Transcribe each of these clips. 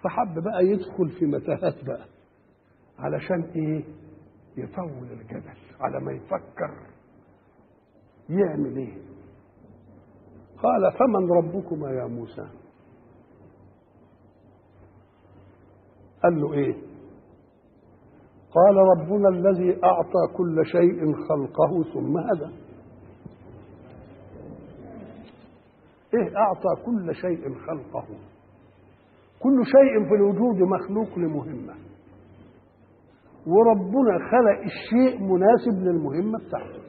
فحب بقى يدخل في متاهات بقى علشان ايه يطول الجدل على ما يفكر يعمل ايه قال فمن ربكما يا موسى قال له ايه قال ربنا الذي اعطى كل شيء خلقه ثم هدى ايه اعطى كل شيء خلقه كل شيء في الوجود مخلوق لمهمه وربنا خلق الشيء مناسب للمهمه بتاعته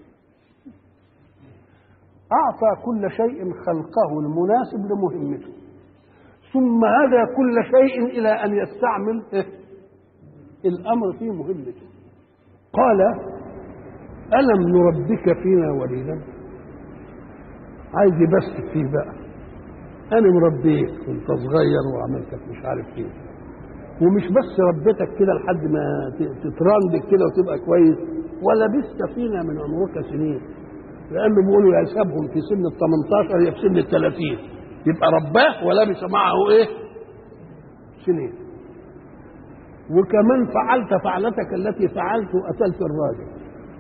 اعطى كل شيء خلقه المناسب لمهمته ثم هدى كل شيء الى ان يستعمل الامر في مهمته قال الم نربك فينا وليدا عايز يبسط فيه بقى انا مربيك وانت صغير وعملتك مش عارف ايه ومش بس ربيتك كده لحد ما تتراندك كده وتبقى كويس ولبست فينا من عمرك سنين لانه بيقولوا يحسبهم في سن ال 18 هي في سن ال 30 يبقى رباه ولبس معه ايه؟ سنين وكمان فعلت فعلتك التي فعلت وقتلت الراجل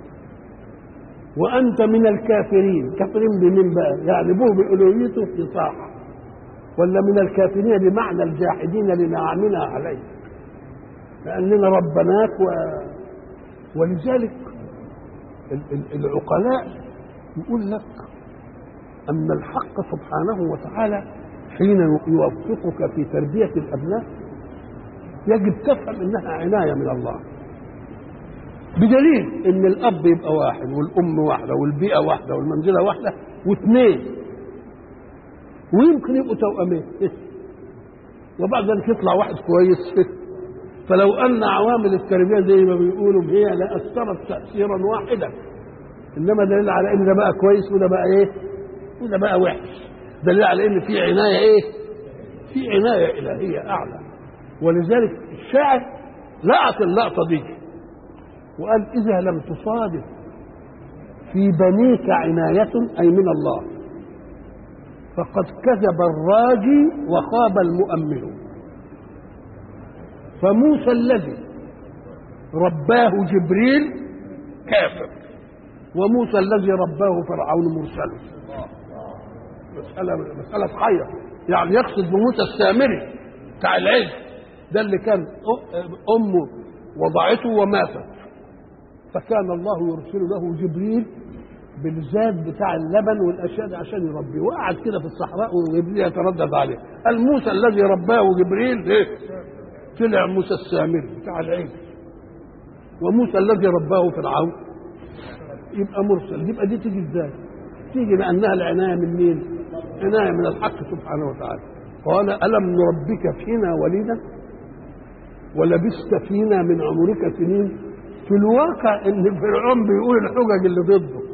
وانت من الكافرين كافرين بمين بقى؟ يعني به بالوهيته يصاح ولا من الكافرين بمعنى الجاحدين لنعمنا عليك لاننا ربناك و... ولذلك العقلاء يقول لك أن الحق سبحانه وتعالى حين يوفقك في تربية الأبناء يجب تفهم أنها عناية من الله بدليل أن الأب يبقى واحد والأم واحدة والبيئة واحدة والمنزلة واحدة واثنين ويمكن يبقوا توأمين وبعد ذلك يطلع واحد كويس فلو أن عوامل التربية زي ما بيقولوا هي لأثرت تأثيرا واحدا انما دليل على ان ده بقى كويس وده بقى ايه وده بقى وحش دليل على ان في عنايه ايه في عنايه الهيه اعلى ولذلك الشاعر لقط اللقطه دي وقال اذا لم تصادف في بنيك عنايه اي من الله فقد كذب الراجي وخاب المؤمل فموسى الذي رباه جبريل كافر وموسى الذي رباه فرعون مرسل مسألة مسألة تحير يعني يقصد بموسى السامري بتاع العز ده اللي كان أمه وضعته وماتت فكان الله يرسل له جبريل بالزاد بتاع اللبن والاشياء دي عشان يربيه وقعد كده في الصحراء وجبريل يتردد عليه قال موسى الذي رباه جبريل ايه طلع موسى السامري بتاع العز وموسى الذي رباه فرعون يبقى مرسل يبقى دي تيجي ازاي تيجي لانها العنايه من مين عنايه من الحق سبحانه وتعالى قال الم نربك فينا وليدا ولبست فينا من عمرك سنين في الواقع ان فرعون بيقول الحجج اللي ضده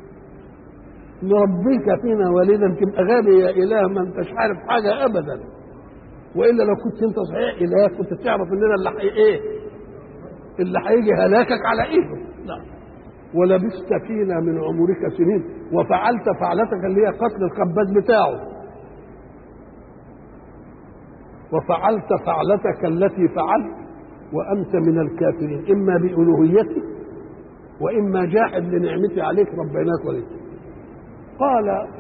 نربيك فينا وليدا تبقى غبي يا اله ما انتش عارف حاجه ابدا والا لو كنت انت صحيح اله كنت تعرف اننا اللي حي ايه اللي هيجي هلاكك على ايده لا ولبست فينا من عمرك سنين وفعلت فعلتك اللي هي قتل الخباز بتاعه وفعلت فعلتك التي فعلت وانت من الكافرين اما بالوهيتي واما جاحد لنعمتي عليك ربيناك وليك قال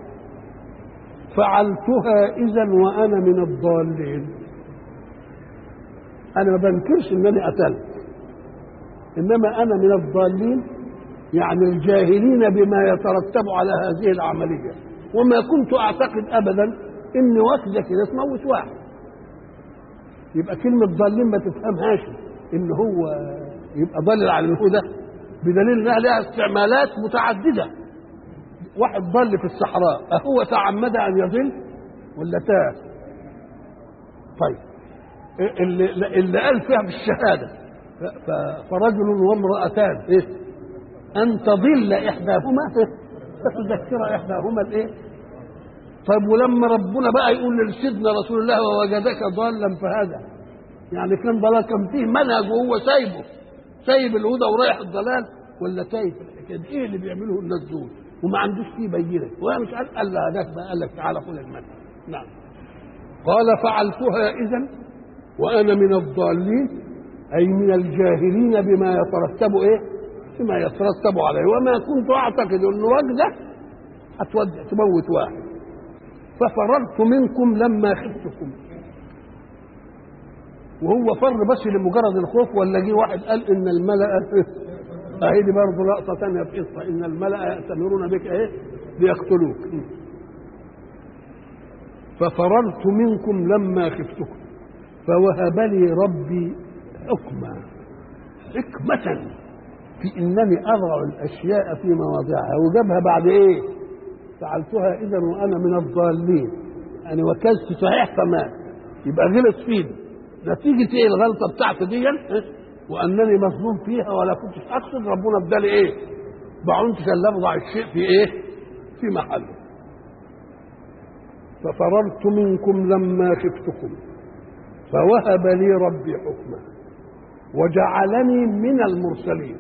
فعلتها اذا وانا من الضالين انا ما بنكرش انني قتلت انما انا من الضالين يعني الجاهلين بما يترتب على هذه العمليه وما كنت اعتقد ابدا ان واحده كده تموت واحد يبقى كلمه ضالين ما تفهمهاش ان هو يبقى ضلل على الهدى بدليل انها لها استعمالات متعدده واحد ضل في الصحراء أهو تعمد أن يضل ولا تاه طيب اللي, اللي قال فيها بالشهادة فرجل وامرأتان إيه؟ أن تضل إحداهما فتذكر إحداهما الإيه؟ طيب ولما ربنا بقى يقول لسيدنا رسول الله ووجدك ضالا فهذا يعني كان ضلال كان فيه منهج وهو سايبه سايب الهدى ورايح الضلال ولا تايه كده ايه اللي بيعمله الناس دول وما عندوش فيه بينه وهو مش عارف قال له هداك بقى قال لك تعالى خذ المال نعم قال فعلتها اذا وانا من الضالين اي من الجاهلين بما يترتب ايه بما يترتب عليه وما كنت اعتقد ان وجده هتودع تموت واحد ففررت منكم لما خفتكم وهو فر بس لمجرد الخوف ولا جه واحد قال ان الملأ اهي دي برضه لقطه ثانيه في قصه ان الملأ يأتمرون بك ايه ليقتلوك ففررت منكم لما خفتكم فوهب لي ربي حكما حكمة في انني اضع الاشياء في مواضعها وجابها بعد ايه؟ فعلتها اذا وانا من الضالين يعني وكلت صحيح فمات يبقى غلط فيني نتيجة ايه الغلطة بتاعتي دي وانني مظلوم فيها ولا كنتش اقصد ربنا ادالي ايه؟ بعونتك الا اضع الشيء في ايه؟ في محله ففررت منكم لما خفتكم فوهب لي ربي حكما وجعلني من المرسلين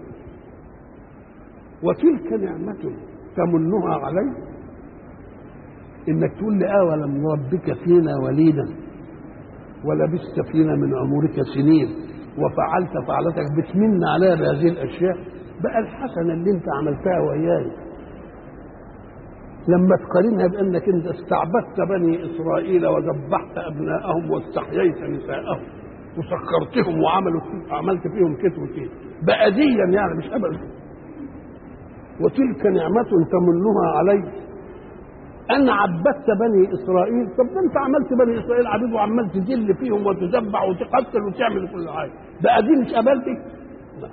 وتلك نعمة تمنها علي انك تقول لي اولم نربك فينا وليدا ولبست فينا من عمرك سنين وفعلت فعلتك بتمن عليا بهذه الاشياء بقى الحسنه اللي انت عملتها وياي لما تقارنها بانك انت استعبدت بني اسرائيل وذبحت ابناءهم واستحييت نساءهم وسخرتهم وعملوا عملت فيهم كتب وكيت بقى ديا يعني مش ابدا وتلك نعمة تمنها علي أن عبدت بني إسرائيل طب ده أنت عملت بني إسرائيل عبيد وعمال تذل فيهم وتذبح وتقتل وتعمل كل حاجة بقى دي مش قبلتي؟ لا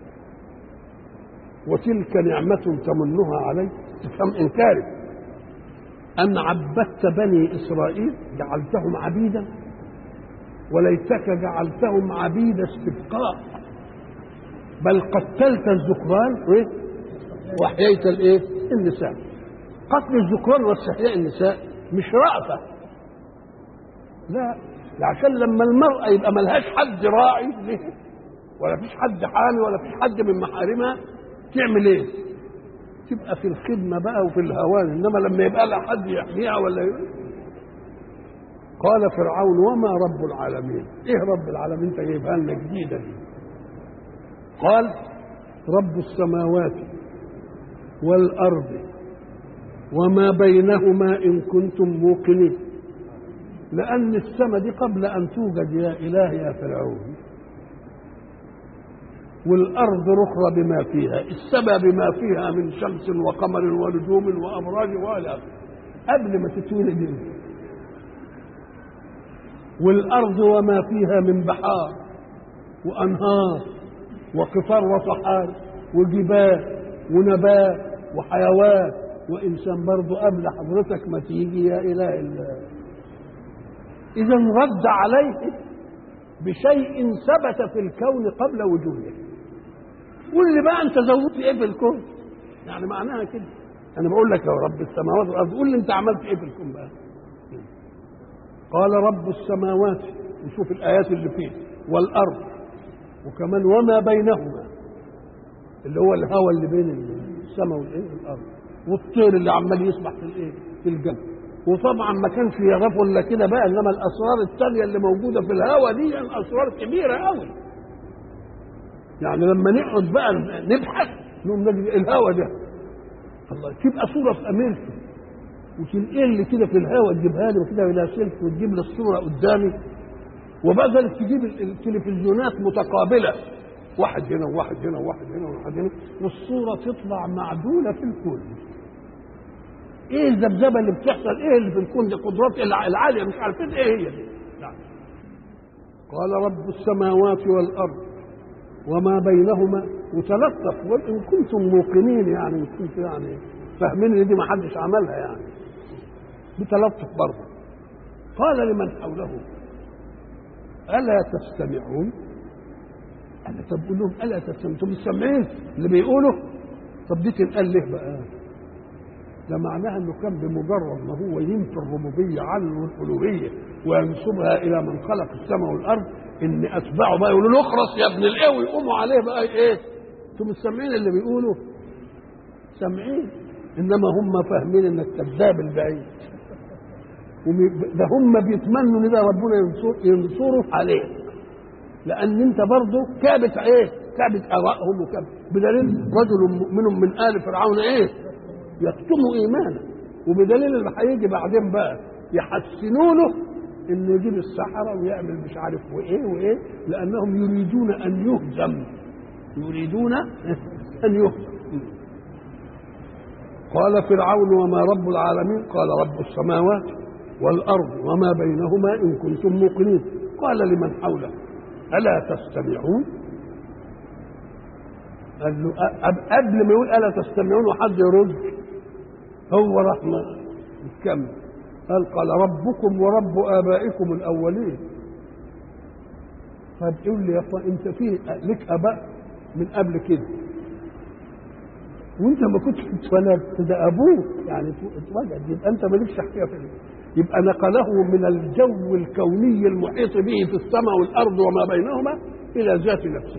وتلك نعمة تمنها علي تفهم إنكاري أن عبدت بني إسرائيل جعلتهم عبيدا وليتك جعلتهم عبيد استبقاء بل قتلت الذكران وإيه؟ واحييت الايه؟ النساء. قتل الذكران واستحياء النساء مش رأفة. لا ده عشان لما المرأة يبقى ملهاش حد راعي ليه؟ ولا فيش حد حامي ولا فيش حد من محارمها تعمل ايه؟ تبقى في الخدمة بقى وفي الهوان انما لما يبقى لها حد يحميها ولا يقول قال فرعون وما رب العالمين؟ ايه رب العالمين انت جايبها لنا جديدة دي؟ قال رب السماوات والأرض وما بينهما إن كنتم موقنين لأن السماء دي قبل أن توجد يا إله يا فرعون والأرض رخرة بما فيها السماء بما فيها من شمس وقمر ونجوم وأبراج وإلى قبل ما تتولد انت والأرض وما فيها من بحار وأنهار وقطار وصحاري وجبال ونبات وحيوان وإنسان برضه قبل حضرتك ما تيجي يا إله الله إذا رد عليه بشيء ثبت في الكون قبل وجوده قول لي بقى أنت زودت إيه في الكون يعني معناها كده أنا بقول لك يا رب السماوات والأرض قول لي أنت عملت إيه في الكون بقى قال رب السماوات نشوف الآيات اللي فيه والأرض وكمان وما بينهما اللي هو الهواء اللي بين السماء والايه والارض والطير اللي عمال يسبح في الايه في الجو وطبعا ما كانش يعرفوا الا كده بقى انما الاسرار الثانيه اللي موجوده في الهواء دي اسرار كبيره قوي يعني لما نقعد بقى نبحث نقوم نجد الهواء ده الله تبقى صوره في امريكا وتنقل لي كده في الهواء تجيبها لي وكده الى سلك وتجيب لي الصوره قدامي وبدل تجيب التلفزيونات متقابله واحد هنا وواحد هنا وواحد هنا وواحد هنا والصورة تطلع معدولة في الكون ايه الذبذبة اللي بتحصل ايه اللي في الكون دي قدرات العالية مش عارفين ايه هي دي نعم. قال رب السماوات والأرض وما بينهما وتلطف وإن كنتم موقنين يعني إن كنتم يعني فاهمين ان دي ما حدش عملها يعني بتلطف برضه قال لمن حوله ألا تستمعون أنا طب قول لهم ألا تسمعون أنتم مش سامعين اللي بيقولوا طب دي تنقال ليه بقى؟ ده معناها انه كان بمجرد ما هو ينفي الربوبيه عنه الالوهيه وينسبها الى من خلق السماء والارض ان اتباعه بقى يقولوا له اخرس يا ابن الايه ويقوموا عليه بقى ايه؟ انتم مش سامعين اللي بيقولوا؟ سامعين انما هم فاهمين انك كذاب البعيد ده هم بيتمنوا ان ده ربنا ينصر ينصره عليه لان انت برضه كابت ايه كابت ارائهم وكابت بدليل رجل مؤمن من ال فرعون ايه يكتم ايمانه وبدليل اللي هيجي بعدين بقى يحسنوا له انه يجيب السحره ويعمل مش عارف وايه وايه لانهم يريدون ان يهزم يريدون ان يهزم قال فرعون وما رب العالمين قال رب السماوات والارض وما بينهما ان كنتم موقنين قال لمن حوله الا تستمعون قال له قبل ما يقول الا تستمعون وحد يرد هو راح يكمل قال قال ربكم ورب ابائكم الاولين طيب قول لي يا اخوان انت في لك اباء من قبل كده وانت ما كنتش اتولدت ده ابوك يعني اتولد يبقى انت مالكش حقيقه في يبقى نقله من الجو الكوني المحيط به في السماء والارض وما بينهما الى ذات نفسه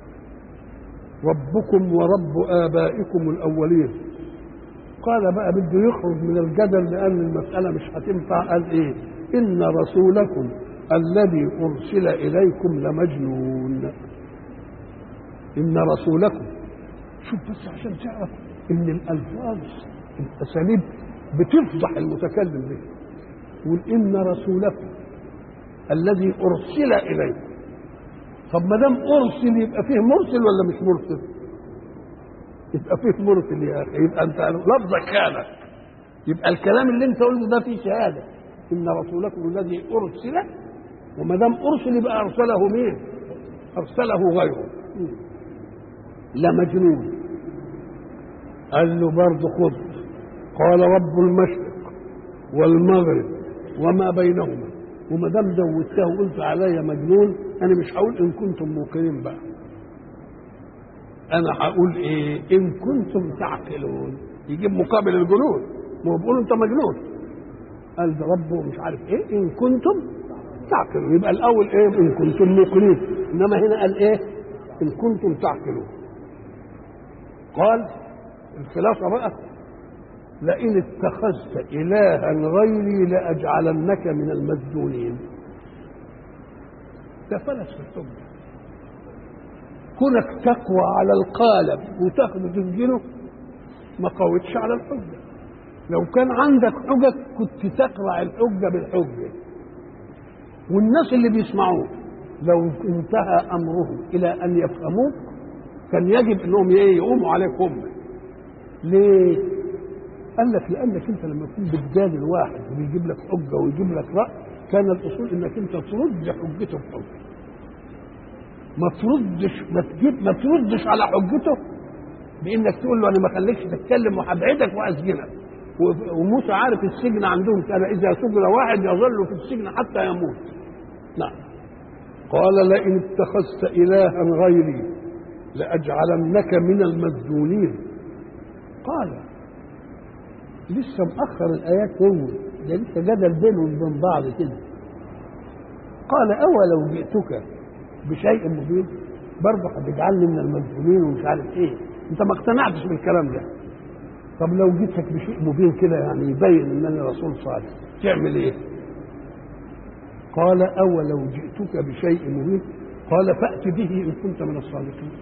ربكم ورب ابائكم الاولين قال بقى بده يخرج من الجدل لان المساله مش هتنفع قال ايه ان رسولكم الذي ارسل اليكم لمجنون ان رسولكم شوف بس عشان تعرف ان الالفاظ الاساليب بتفضح المتكلم به يقول ان رسولكم الذي ارسل اليكم طب ما دام ارسل يبقى فيه مرسل ولا مش مرسل؟ يبقى فيه مرسل يا اخي يبقى انت لفظك كانت يبقى الكلام اللي انت قلته ده فيه شهاده ان رسولكم الذي ارسل وما دام ارسل يبقى ارسله مين؟ ارسله غيره لمجنون قال له برضه خذ قال رب المشرق والمغرب وما بينهما وما دام زودته وقلت عليا مجنون انا مش هقول ان كنتم موقنين بقى انا هقول ايه ان كنتم تعقلون يجيب مقابل الجنون ما هو بيقول انت مجنون قال ده ربه مش عارف ايه ان كنتم تعقلون يبقى الاول ايه ان كنتم موقنين انما هنا قال ايه ان كنتم تعقلون قال الخلاصه بقى لئن اتخذت الها غيري لاجعلنك من المسجونين ده فلس في الحجه كونك تقوى على القالب وتاخده تسجنه ما قوتش على الحجه لو كان عندك حجج كنت تقرع الحجه بالحجه والناس اللي بيسمعوك لو انتهى امرهم الى ان يفهموك كان يجب انهم ايه يقوموا عليك هم ليه قال لك لانك انت لما تكون بتجادل واحد ويجيب لك حجه ويجيب لك راي كان الاصول انك انت ترد حجته بحجه ما تردش ما تجيب ما تردش على حجته بانك تقول له انا ما خليكش تتكلم وهبعدك واسجنك وموسى عارف السجن عندهم كان اذا سجن واحد يظل في السجن حتى يموت نعم قال لئن اتخذت الها غيري لاجعلنك من المسجونين قال لسه مأخر الآيات هو ده لسه جدل بينهم وبين بعض كده قال أولو جئتك بشيء مبين برضه هتجعلني من المسجونين ومش عارف ايه انت ما اقتنعتش بالكلام ده طب لو جيتك بشيء مبين كده يعني يبين ان انا رسول صالح تعمل ايه قال اولو جئتك بشيء مبين قال فأت به ان كنت من الصادقين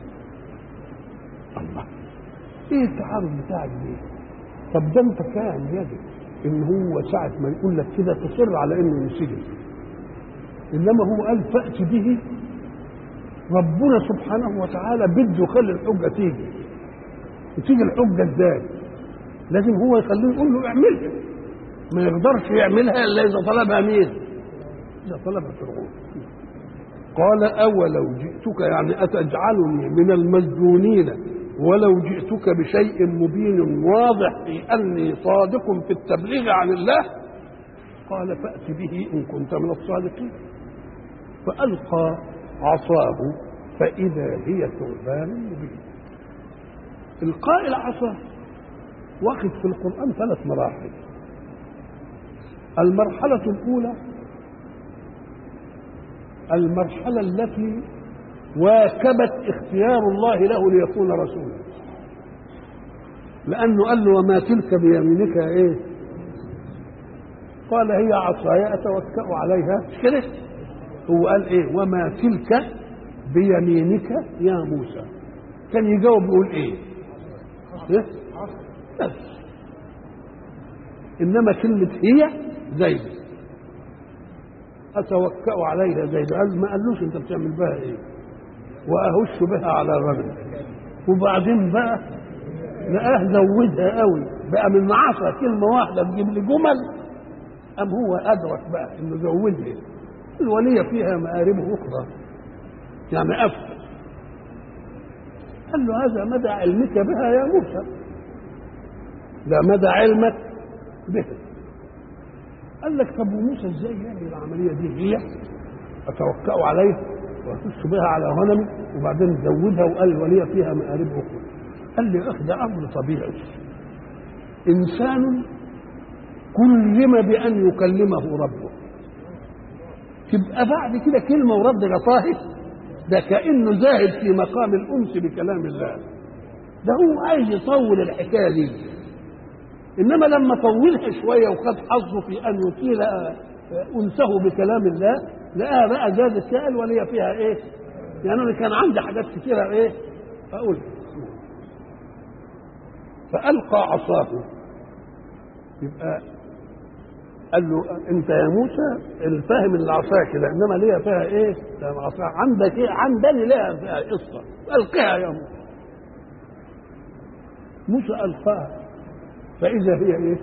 الله ايه التعارض بتاعك ده طب ده انت كان يجب ان هو ساعة ما يقول لك كده تصر على انه ينسجن انما هو قال فأت به ربنا سبحانه وتعالى بده يخلي الحجة تيجي وتيجي الحجة ازاي لازم هو يخليه يقول له اعملها ما يقدرش يعملها الا اذا طلبها مين اذا طلبها فرعون قال اولو جئتك يعني اتجعلني من المسجونين ولو جئتك بشيء مبين واضح في اني صادق في التبليغ عن الله قال فات به ان كنت من الصادقين فالقى عصاه فاذا هي ثعبان مبين القاء العصا واخد في القران ثلاث مراحل المرحله الاولى المرحله التي واكبت اختيار الله له ليكون رسولا لانه قال له وما تلك بيمينك ايه قال هي عصاي اتوكا عليها مش كده هو قال ايه وما تلك بيمينك يا موسى كان يجاوب يقول ايه, إيه؟ بس انما كلمه هي زيد اتوكا عليها زيد قال ما قالوش انت بتعمل بها ايه واهش بها على غنم وبعدين بقى لقاه زودها قوي بقى من عشرة كلمة واحدة تجيب لي جمل أم هو أدرك بقى إنه زودها الولية فيها مآرب أخرى يعني أفضل قال له هذا مدى علمك بها يا موسى ده مدى علمك بها قال لك طب وموسى ازاي يعني العملية دي هي أتوكأ عليه وأخش بها على غنمي وبعدين زودها وقال الولية فيها مآرب أخرى قال لي أخ ده أمر طبيعي إنسان كلم بأن يكلمه ربه تبقى بعد كده كلمة ورد غطاهي ده كأنه زاهد في مقام الأنس بكلام الله ده هو عايز يطول الحكاية دي إنما لما طولها شوية وخد حظه في أن يطيل أنسه بكلام الله لقاها بقى زادت سائل ولي فيها إيه؟ يعني أنا كان عندي حاجات كتيرة إيه؟ أقول فألقى عصاه يبقى قال له انت يا موسى الفاهم اللي عصاك كده انما ليها فيها ايه؟ عصا عندك ايه؟ عندني ليها فيها قصه القها يا موسى موسى القاها فاذا هي ايه؟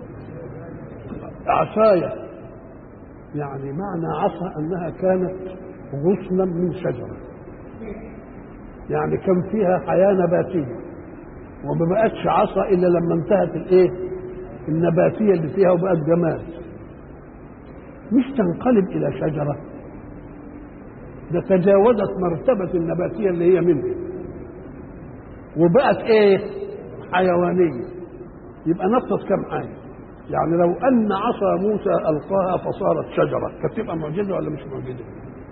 عصايه يعني معنى عصا انها كانت غصنا من شجره يعني كان فيها حياه نباتيه وما بقتش عصا الا لما انتهت الايه؟ النباتيه اللي فيها وبقت جماد مش تنقلب الى شجره ده تجاوزت مرتبه النباتيه اللي هي منه وبقت ايه حيوانيه يبقى نقص كم حاجه يعني لو ان عصا موسى القاها فصارت شجره كانت تبقى معجزه ولا مش معجزه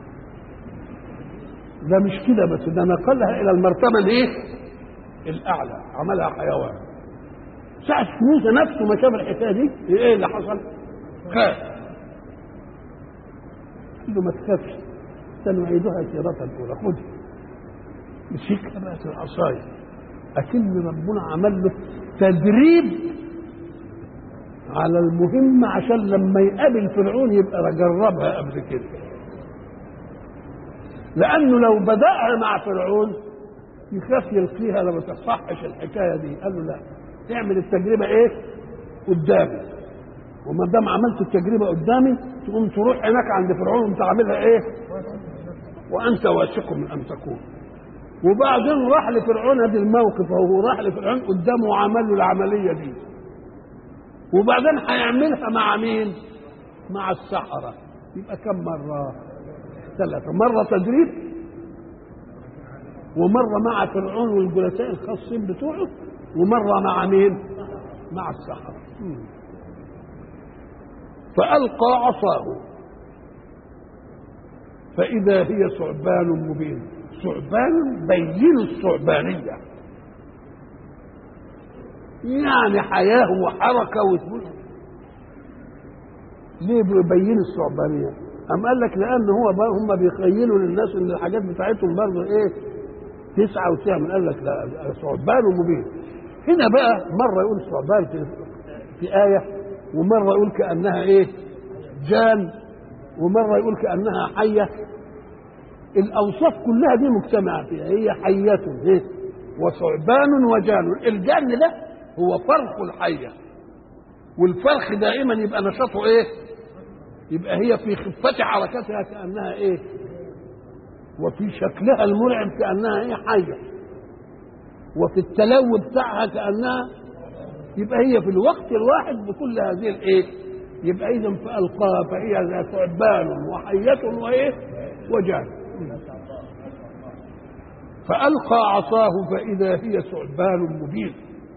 ده مش كده بس ده نقلها الى المرتبه الايه الاعلى عملها حيوان ساعة موسى نفسه ما شاف الحكايه دي ايه اللي حصل؟ خاف قال له ما تخافش سنعيدها سيرتها الاولى خدها مسكها بقت العصايه اكن ربنا عمل له تدريب على المهمة عشان لما يقابل فرعون يبقى جربها قبل كده لأنه لو بدأها مع فرعون يخاف يلقيها لما تصحش الحكاية دي قال له لا تعمل التجربة ايه قدامي وما دام عملت التجربة قدامي تقوم تروح هناك عند فرعون وانت عاملها ايه وانت واثق من ان تكون وبعدين راح لفرعون هذا الموقف وهو راح لفرعون قدامه وعمل له العملية دي وبعدين هيعملها مع مين مع السحرة يبقى كم مرة ثلاثة مرة تدريب ومرة مع فرعون والجلساء الخاصين بتوعه ومرة مع مين مع السحرة فألقى عصاه فإذا هي ثعبان مبين ثعبان بين الثعبانية يعني حياة وحركة وثبوت ليه بيبين الثعبانية أم قال لك لأن هو هم بيخيلوا للناس إن الحاجات بتاعتهم برضه إيه تسعة وتعمل قال لك لا ثعبان مبين هنا بقى مرة يقول ثعبان في, في آية ومرة يقول كأنها إيه جان ومرة يقول كأنها حية الأوصاف كلها دي مجتمعة فيها هي حية إيه وثعبان وجان الجان ده هو فرخ الحية والفرخ دائما يبقى نشاطه ايه يبقى هي في خفة حركتها كأنها ايه وفي شكلها المرعب كأنها ايه حية وفي التلو بتاعها كأنها يبقى هي في الوقت الواحد بكل هذه الايه يبقى اذا فألقاها فهي ثعبان وحية وايه وجان فألقى عصاه فإذا هي ثعبان مبين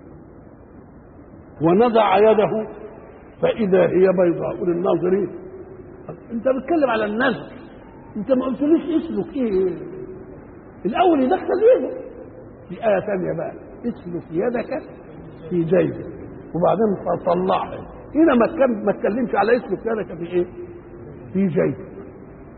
ونزع يده فإذا هي بيضاء للناظرين أنت بتتكلم على النزع أنت ما قلتليش اسلك إيه الأول يدخل يده في آية ثانية بقى اسلك يدك في جيبك وبعدين طلعها هنا ما ما اتكلمش على اسلك يدك في إيه؟ في جيبك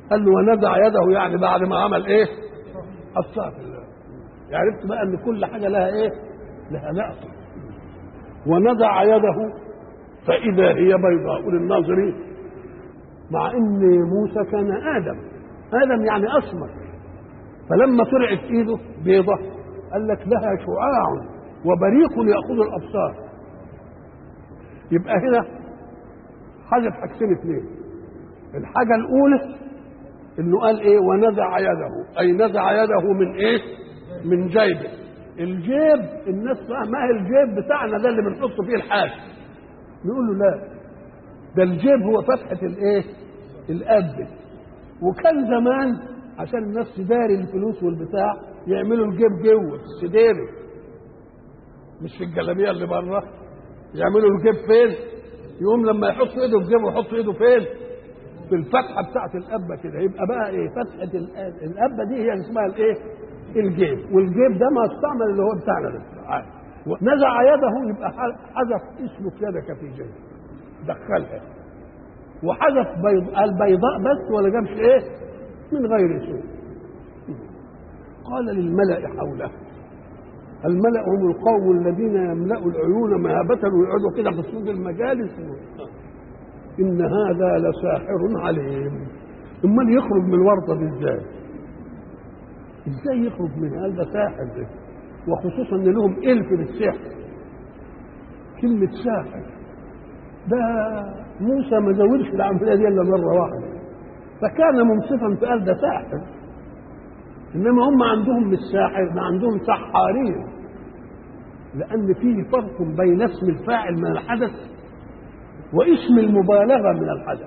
قال له ونزع يده يعني بعد ما عمل ايه الصافي عرفت بقى ان كل حاجه لها ايه لها لقطه ونزع يده فاذا هي بيضاء للناظرين مع ان موسى كان ادم ادم يعني اسمر فلما طلعت ايده بيضة قال لك لها شعاع وبريق ياخذ الابصار يبقى هنا حذف حاجتين اثنين الحاجه الاولى انه قال ايه ونزع يده اي نزع يده من ايه من جيبه الجيب الناس فاهمها الجيب بتاعنا ده اللي بنحط فيه الحاجه نقول له لا ده الجيب هو فتحه الايه القد وكان زمان عشان الناس تداري الفلوس والبتاع يعملوا الجيب جوه في السديره مش في الجلابيه اللي بره يعملوا الجيب فين يقوم لما يحط ايده في جيبه يحط ايده فين في الفتحه بتاعت القبه كده يبقى بقى ايه فتحه القبه دي هي اسمها الايه الجيب والجيب ده ما استعمل اللي هو بتاعنا ده نزع يده يبقى حذف اسلك يدك في جيبك دخلها وحذف بيض البيضاء بس ولا جابش ايه من غير سوء قال للملأ حوله الملأ هم القوم الذين يملأوا العيون مهابة ويقعدوا كده في صدور المجالس إن هذا لساحر عليم امال يخرج من الورطة دي ازاي؟ ازاي يخرج من هذا ساحر ده؟ وخصوصا ان لهم الف بالسحر كلمة ساحر ده موسى ما زودش العملية دي الا مرة واحدة فكان منصفا فقال ده ساحر انما هم عندهم مش ساحر ده عندهم سحارين لان فيه فرق بين اسم الفاعل من الحدث واسم المبالغه من الحدث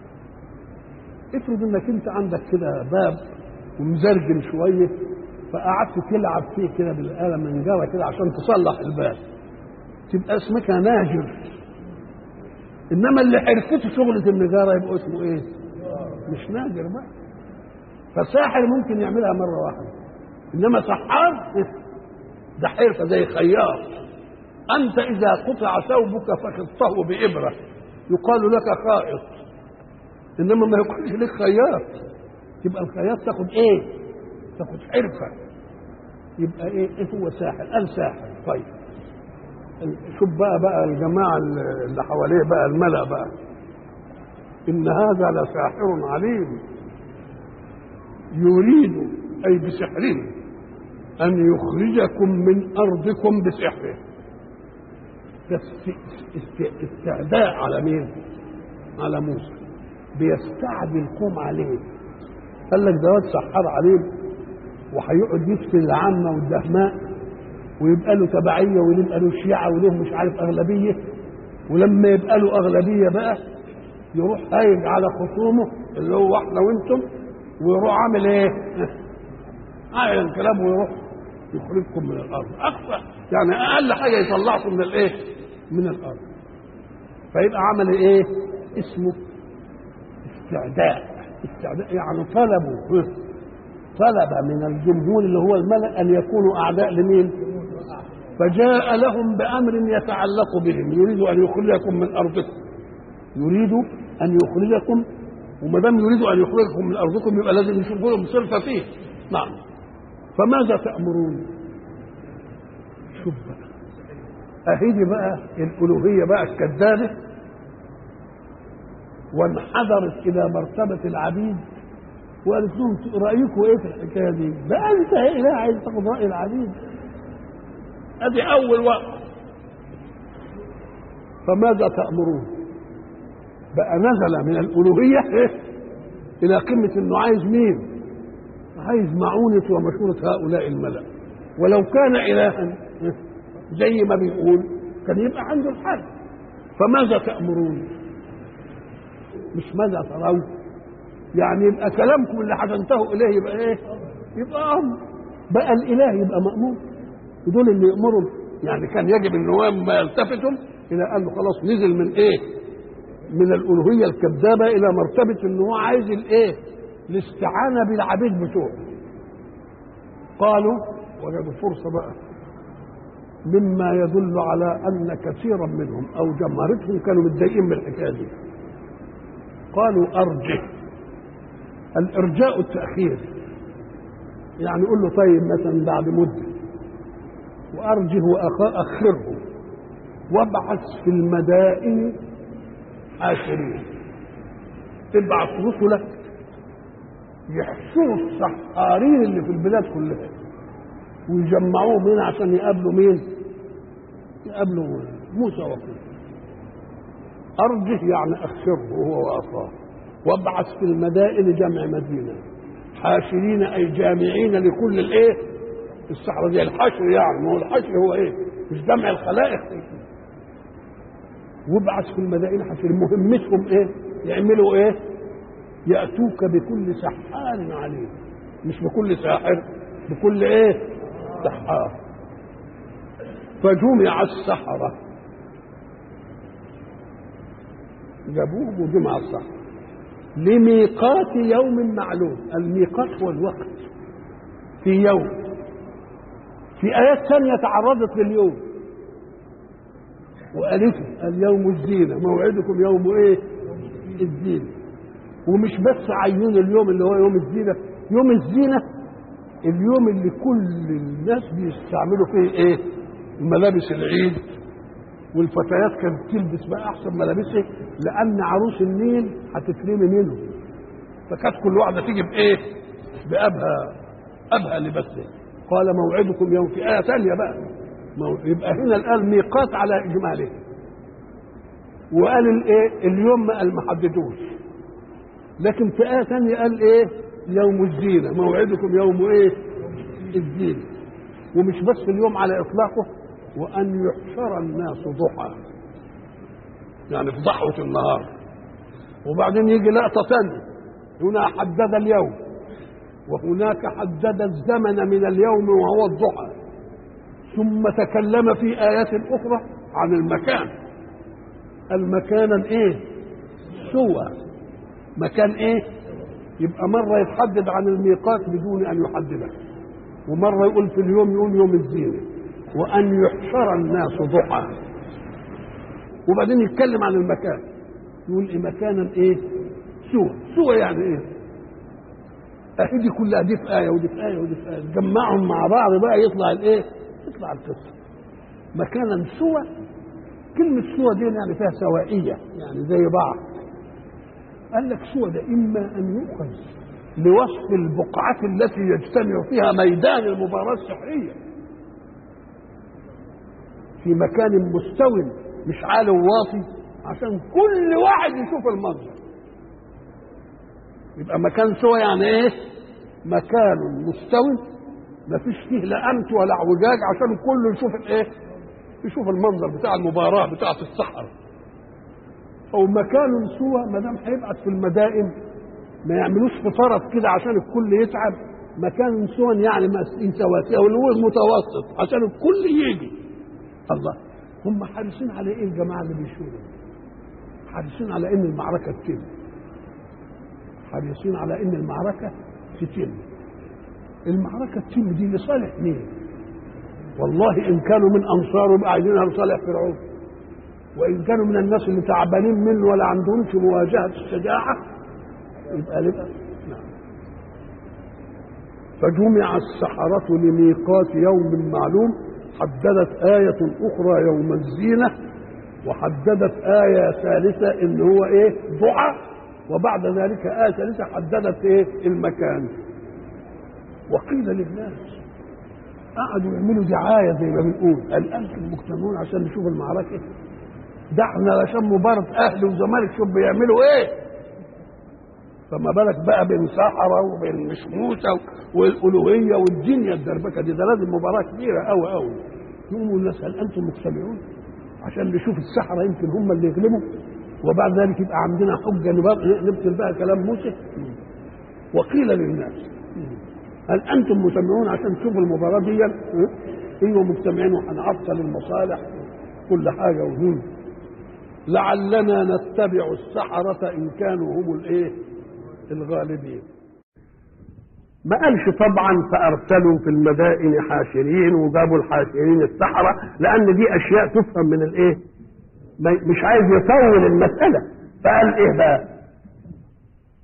افرض انك انت عندك كده باب ومزرجن شويه فقعدت تلعب فيه كده بالاله من جوه كده عشان تصلح الباب تبقى اسمك ناجر انما اللي حرفته شغله النجاره يبقى اسمه ايه؟ مش ناجر بقى فساحر ممكن يعملها مره واحده انما سحار ده حرفه زي خياط انت اذا قطع ثوبك فخطه بابره يقال لك خائط انما ما يقولش لك خياط يبقى الخياط تاخد ايه تاخد حرفه يبقى ايه, إيه هو ساحر قال ساحر طيب شوف بقى بقى الجماعه اللي حواليه بقى الملا بقى ان هذا لساحر عليم يريد اي بسحره ان يخرجكم من ارضكم بسحره ده استعداء على مين على موسى بيستعدي القوم عليه قال لك ده واد سحار عليم وهيقعد يفتن العامه والدهماء ويبقى له تبعيه ويبقى له شيعه وله مش عارف اغلبيه ولما يبقى له اغلبيه بقى يروح هايج على خصومه اللي هو احنا وانتم ويروح عامل ايه؟ عامل الكلام ويروح يخرجكم من الارض اقصى يعني اقل حاجه يطلعكم من الايه؟ من الارض فيبقى عمل ايه؟ اسمه استعداء استعداء يعني طلبوا طلب من الجمهور اللي هو الملأ ان يكونوا اعداء لمين؟ فجاء لهم بامر يتعلق بهم يريد ان يخرجكم من ارضكم يريد ان يخرجكم وما دام يريد ان يخرجكم من ارضكم يبقى لازم يشوفوا لهم صرفه فيه نعم فماذا تامرون شوف بقى اهدي بقى الالوهيه بقى الكذابه وانحدرت الى مرتبه العبيد وقالت لهم رايكم ايه في الحكايه دي؟ ده انت يا اله عايز تاخد راي العبيد ادي اول وقت فماذا تامرون؟ بقى نزل من الالوهيه إيه؟ الى قمه انه عايز مين؟ عايز معونه ومشوره هؤلاء الملا ولو كان الها زي ما بيقول كان يبقى عنده الحل فماذا تامرون؟ مش ماذا ترون؟ يعني يبقى كلامكم اللي هتنتهوا اليه يبقى ايه؟ يبقى امر بقى الاله يبقى مامور ودول اللي يامروا يعني كان يجب ان هو ما يلتفتوا الى انه خلاص نزل من ايه؟ من الالوهيه الكذابه الى مرتبه ان هو عايز الايه؟ الاستعانه بالعبيد بتوعه. قالوا وجدوا فرصه بقى مما يدل على ان كثيرا منهم او جمهرتهم كانوا متضايقين من الحكايه دي. قالوا ارجه الارجاء التاخير يعني قول له طيب مثلا بعد مده وارجه واخره وابعث في المدائن حاشرين ابعث رسلك يحشروا السحارين اللي في البلاد كلها ويجمعوهم هنا عشان يقابلوا مين؟ يقابلوا موسى وقومه أرجه يعني أخسره هو وأخاه وابعث في المدائن جمع مدينة حاشرين أي جامعين لكل الإيه؟ الصحراء دي الحشر يعني ما هو الحشر هو إيه؟ مش جمع الخلائق وابعث في المدائن حاشرين مهمتهم إيه؟ يعملوا إيه؟ يأتوك بكل سحار عليم مش بكل ساحر بكل إيه؟ سحار فجمع السحرة جابوهم وجمع السحرة لميقات يوم معلوم الميقات هو الوقت في يوم في آيات ثانية تعرضت لليوم وقالت اليوم الزينة موعدكم يوم ايه الزينة ومش بس عيون اليوم اللي هو يوم الزينة يوم الزينة اليوم اللي كل الناس بيستعملوا فيه ايه ملابس العيد والفتيات كانت تلبس بقى احسن ملابسها لان عروس النيل هتترمي منهم فكانت كل واحده تيجي بايه بابها ابها لبسها قال موعدكم يوم في ايه ثانيه بقى يبقى هنا الان ميقات على اجماله وقال الايه اليوم ما قال ما حددوش لكن في ايه ثانيه قال ايه يوم الزينه موعدكم يوم ايه الزينه ومش بس اليوم على اطلاقه وأن يحشر الناس ضحى يعني في ضحوة النهار وبعدين يجي لقطة ثانية هنا حدد اليوم وهناك حدد الزمن من اليوم وهو الضحى ثم تكلم في آيات أخرى عن المكان المكان ايه سوى مكان ايه يبقى مرة يتحدد عن الميقات بدون أن يحدده ومرة يقول في اليوم يقول يوم الزينة وأن يحشر الناس ضحى وبعدين يتكلم عن المكان يقول إيه مكانا إيه سوى سوى يعني إيه أهي دي كلها دي في آية ودي في آية ودي في آية تجمعهم مع بعض بقى يطلع الإيه يطلع القصة مكانا سوى كلمة سوى دي يعني فيها سوائية يعني زي بعض قال لك سوى ده إما أن يؤخذ لوصف البقعة التي يجتمع فيها ميدان المباراة السحرية في مكان مستوي مش عالي وواطي عشان كل واحد يشوف المنظر يبقى مكان سوى يعني ايه مكان مستوي ما فيش فيه لا امت ولا اعوجاج عشان كله يشوف الايه يشوف المنظر بتاع المباراه بتاعه الصحراء او مكان سوى ما دام هيبعت في المدائن ما يعملوش في طرف كده عشان الكل يتعب مكان سوى يعني سواسيه والوز متوسط عشان الكل يجي الله هم حريصين على ايه الجماعه اللي بيشوروا حريصين على ان المعركه تتم حريصين على ان المعركه تتم المعركه تتم دي لصالح مين والله ان كانوا من انصاره يبقى عايزينها لصالح فرعون وان كانوا من الناس اللي تعبانين منه ولا عندهمش مواجهه الشجاعه يبقى لبقى نعم فجمع السحرة لميقات يوم معلوم حددت آية أخرى يوم الزينة وحددت آية ثالثة إن هو إيه ضحى وبعد ذلك آية ثالثة حددت إيه المكان وقيل للناس قعدوا يعملوا دعاية زي ما بنقول قال أنتم مجتمعون عشان نشوف المعركة ده احنا عشان مباراة أهلي وزمالك شوف بيعملوا إيه فما بالك بقى بين سحرة وبين مشموسة والألوهية والدنيا الدربكة دي ده لازم مباراة كبيرة أوي أوي يقوموا الناس هل أنتم مجتمعون عشان نشوف السحرة يمكن هم اللي يغلبوا وبعد ذلك يبقى عندنا حجة نبطل بقى كلام موسى وقيل للناس هل أنتم مجتمعون عشان تشوفوا المباراة دي ايوه مجتمعين وهنعطل المصالح كل حاجة وهم لعلنا نتبع السحرة إن كانوا هم الإيه؟ الغالبين ما قالش طبعا فارسلوا في المدائن حاشرين وجابوا الحاشرين السحره لان دي اشياء تفهم من الايه مش عايز يطول المساله فقال ايه بقى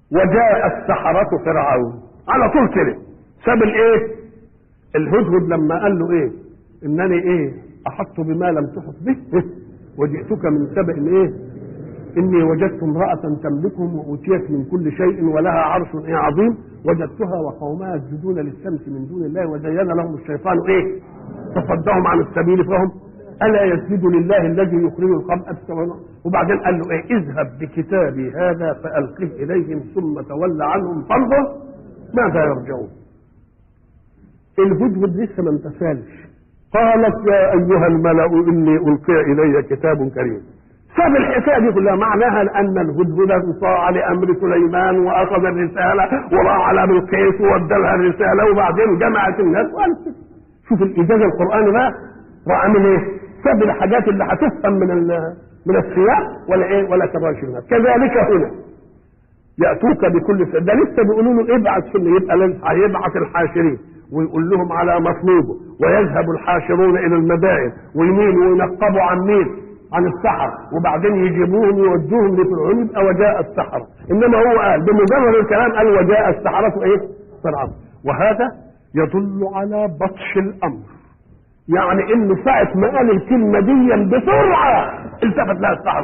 وجاء السحرة فرعون على طول كده ساب الايه الهدهد لما قال له ايه انني ايه احط بما لم تحط به وجئتك من سبأ ايه اني وجدت امرأة تملكهم وأوتيت من كل شيء ولها عرش ايه عظيم وجدتها وقومها يسجدون للشمس من دون الله وزين لهم الشيطان ايه فصدهم عن السبيل فهم الا يسجد لله الذي يخرج الخبأ وبعدين قال له ايه اذهب بكتابي هذا فالقه اليهم ثم تول عنهم فانظر ماذا يرجعون الهدهد لسه ما انتفالش قالت يا ايها الملا اني القي الي كتاب كريم ساب الحكايه دي كلها معناها ان الهدهد انصاع لامر سليمان واخذ الرساله وراح على بلقيس وادى لها الرساله وبعدين جمعت الناس وقالت شوف الايجاز القراني بقى راح عامل ايه؟ ساب الحاجات اللي هتفهم من من السياق ولا ايه ولا تراش الناس كذلك هنا ياتوك بكل س... ده لسه بيقولوا له ابعث في يبقى هيبعث الحاشرين ويقول لهم على مطلوبه ويذهب الحاشرون الى المدائن ويمين وينقبوا عن مين عن السحر وبعدين يجيبوهم يودوهم لفرعون يبقى وجاء السحرة انما هو قال بمجرد الكلام قال وجاء السحرة ايه فرعون وهذا يدل على بطش الامر يعني انه ساعة ما قال الكلمة دي بسرعة التفت لها السحرة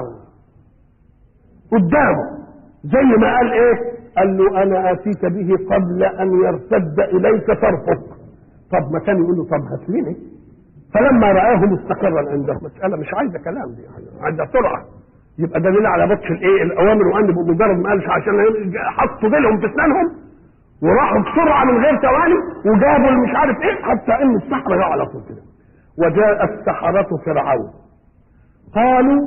قدامه زي ما قال ايه قال له انا اتيك به قبل ان يرتد اليك طرفك طب ما كان يقول له طب هات لي فلما رآه مستقرا عنده مسألة مش عايزة كلام دي عايزة سرعة يبقى دليل على بطش الايه الاوامر وان بمجرد ما قالش عشان حطوا ديلهم في اسنانهم وراحوا بسرعة من غير ثواني وجابوا مش عارف ايه حتى ان السحرة جاء على طول كده وجاء السحرة فرعون قالوا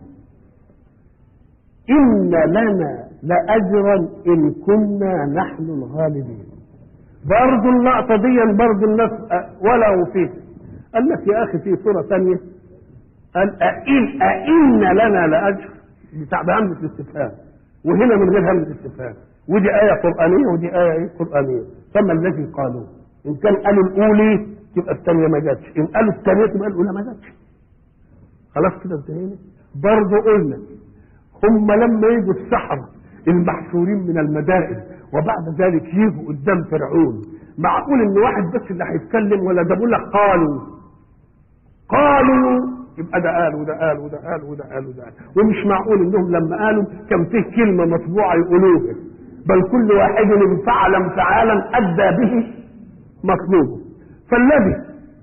إن لنا لأجرا إن كنا نحن الغالبين برضو اللقطة دي برضو الناس ولو فيه قال لك يا أخي في صورة ثانية قال أئن أئن لنا لأجر بتاع بهمزة الاستفهام وهنا من غير همزة الاستفهام ودي آية قرآنية ودي آية إيه قرآنية فما الذي قالوه إن كان قالوا الأولي تبقى الثانية ما جاتش إن قالوا الثانية تبقى الأولى ما جاتش خلاص كده انتهينا برضه قلنا هم لما يجوا السحرة المحشورين من المدائن وبعد ذلك يجوا قدام فرعون معقول ان واحد بس اللي هيتكلم ولا ده بيقول لك قالوا قالوا يبقى ده قال وده قال وده قال وده قال وده قال ومش معقول انهم لما قالوا كان فيه كلمه مطبوعه يقولوها بل كل واحد انفعل انفعالا ادى به مطلوبه فالذي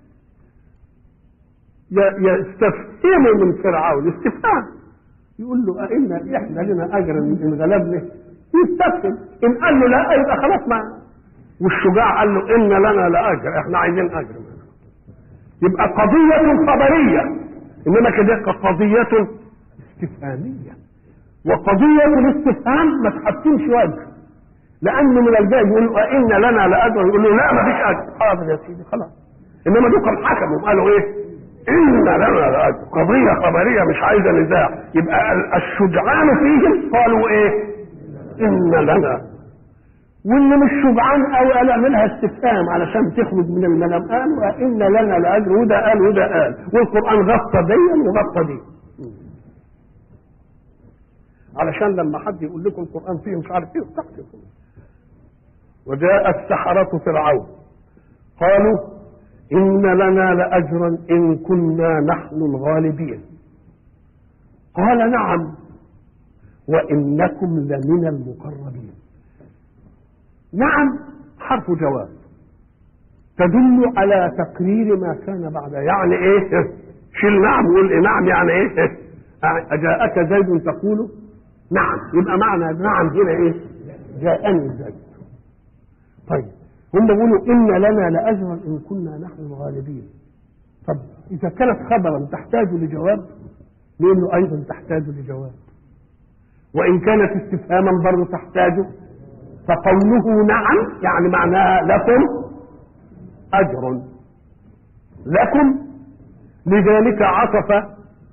يستفهم من فرعون استفهام يقول له أئنا إحنا لنا أجر إن غلبنا يستفهم إن قال له لا يبقى خلاص ما والشجاع قال له إن لنا لأجر إحنا عايزين أجر يبقى قضية خبرية إنما كده قضية استفهامية وقضية الاستفهام ما تحطمش وجه لأنه من الجاي يقول له أئن لنا لأجر يقول له لا ما فيش أجر حاضر يا سيدي خلاص إنما دول حكموا قالوا إيه إن لنا لأجر قضية خبرية مش عايزة نزاع يبقى الشجعان فيهم قالوا إيه إن لنا واللي مش شجعان قوي قال اعملها استفهام علشان تخرج من المنام قالوا إن لنا لأجر وده قال وده قال والقرآن غطى دي وغطى دي علشان لما حد يقول لكم القرآن فيه مش عارف ايه تحت وجاء السحرة فرعون قالوا إن لنا لأجرا إن كنا نحن الغالبين قال نعم وإنكم لمن المقربين نعم حرف جواب تدل على تقرير ما كان بعد يعني ايه شيل نعم وقول إيه نعم يعني ايه أجاءك زيد تقول نعم يبقى معنى نعم هنا ايه جاءني زيد طيب هم بيقولوا إن لنا لأجرا إن كنا نحن الغالبين طب إذا كانت خبرا تحتاج لجواب نقول له أيضا تحتاج لجواب وإن كانت استفهاما برضه تحتاج فقوله نعم يعني معناها لكم أجر لكم لذلك عطف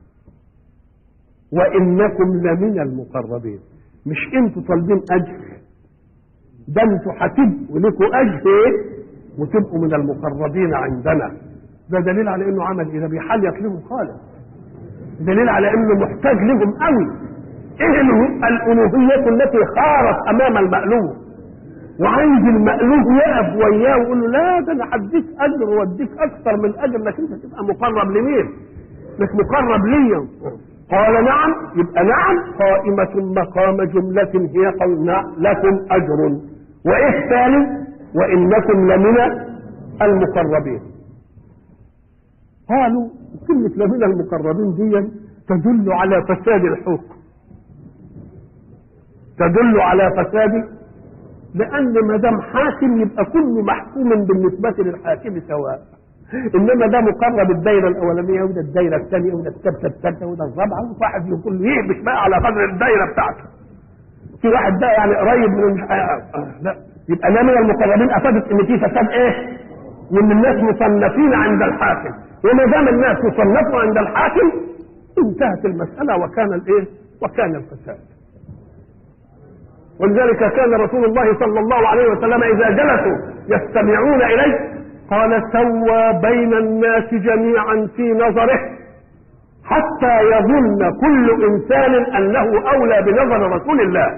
وإنكم لمن المقربين مش انتوا طالبين أجر ده انتوا هتبقوا لكم اجر وتبقوا من المقربين عندنا ده دليل على انه عمل ايه ده بيحل يطلبهم خالص دليل على انه محتاج لهم قوي ايه الالوهيه التي خارت امام المالوه وعايز المألوف يقف وياه ويقول له لا ده انا هديك اجر واديك اكثر من اجر انك انت تبقى مقرب لمين؟ مش مقرب ليا قال نعم يبقى نعم قائمة مقام جملة هي قلنا لكم أجر وإيه الثاني وإنكم لمن المقربين قالوا كلمة لمن المقربين دي تدل على فساد الحكم تدل على فساد لأن ما دام حاكم يبقى كل محكوم بالنسبة للحاكم سواء انما ده مقرب الدايره الاولانيه وده الدايره الثانيه وده الثالثه الثالثه وده الرابعه وواحد يقول يهبش بقى على قدر الدايره بتاعته في واحد بقى يعني قريب من مش لا يبقى ده من المقربين افادت ان في فساد ايه؟ وان الناس مصنفين عند الحاكم وما دام الناس يصنفوا عند الحاكم انتهت المساله وكان الايه؟ وكان الفساد ولذلك كان رسول الله صلى الله عليه وسلم اذا جلسوا يستمعون اليه قال سوى بين الناس جميعا في نظره حتى يظن كل انسان انه اولى بنظر رسول الله